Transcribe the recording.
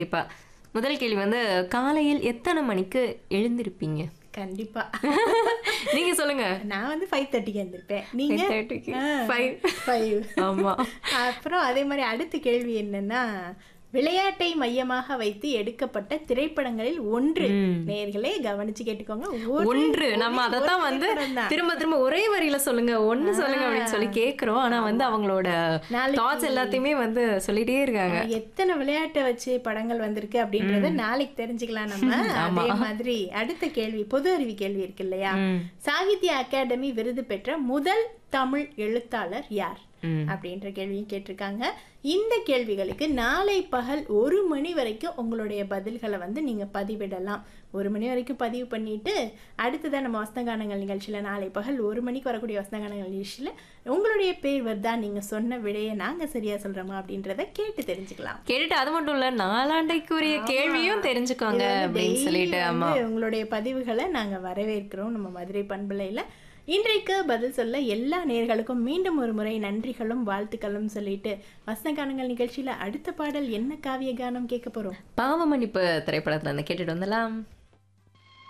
கண்டிப்பா முதல் கேள்வி வந்து காலையில் எத்தனை மணிக்கு எழுந்திருப்பீங்க கண்டிப்பா நீங்க சொல்லுங்க நான் வந்து ஃபைவ் தேர்ட்டிக்கு வந்திருப்பேன் நீங்க 5:30 க்கு. Five. ஃபைவ் ஆமா அப்புறம் அதே மாதிரி அடுத்த கேள்வி என்னன்னா விளையாட்டை மையமாக வைத்து எடுக்கப்பட்ட திரைப்படங்களில் ஒன்று நேர்களே கவனிச்சு கேட்டுக்கோங்க ஒரு- ஒன்று நம்ம ஒரு அதைத்தான் வந்து திரைப்படம்தான். திரும்ப திரும்ப ஒரே வரியில சொல்லுங்க ஒண்ணு சொல்லுங்க அப்படின்னு சொல்லி கேக்குறோம் ஆனா வந்து அவங்களோட நாளைக்கு- தாட்ஸ் எல்லாத்தையுமே வந்து சொல்லிட்டே இருக்காங்க எத்தனை விளையாட்டை வச்சு படங்கள் வந்திருக்கு அப்படின்றத நாளைக்கு தெரிஞ்சுக்கலாம் நம்ம அதே மாதிரி அடுத்த கேள்வி பொது அறிவு கேள்வி இருக்கு இல்லையா ம். சாகித்ய அகாடமி விருது பெற்ற முதல் தமிழ் எழுத்தாளர் யார் ம். அப்படின்ற கேள்வியும் கேட்டிருக்காங்க இந்த கேள்விகளுக்கு நாளை பகல் ஒரு மணி வரைக்கும் உங்களுடைய பதில்களை வந்து நீங்க பதிவிடலாம் ஒரு மணி வரைக்கும் பதிவு பண்ணிட்டு அடுத்ததான் நம்ம வசந்தகானங்கள் நிகழ்ச்சியில நாளை பகல் ஒரு மணிக்கு வரக்கூடிய வசந்தகானங்கள் நிகழ்ச்சியில உங்களுடைய பேர் வருதா நீங்க சொன்ன விடையை நாங்க சரியா சொல்றோமா அப்படின்றத கேட்டு தெரிஞ்சுக்கலாம் கேட்டுட்டு அது மட்டும் இல்ல நாலாண்டைக்குரிய கேள்வியும் தெரிஞ்சுக்கோங்க இது வந்து அப்படின்னு daily சொல்லிட்டு ஆமா வந்து உங்களுடைய பதிவுகளை நாங்க வரவேற்கிறோம் நம்ம மதுரை பண்பலையில இன்றைக்கு பதில் சொல்ல எல்லா நேர்களுக்கும் மீண்டும் ஒரு முறை நன்றிகளும் வாழ்த்துக்களும் சொல்லிட்டு வசனகானங்கள் நிகழ்ச்சியில அடுத்த பாடல் என்ன காவிய கானம் கேட்க போறோம் பாவமன்னிப்பு திரைப்படத்துல இருந்து கேட்டுட்டு வந்துடலாம்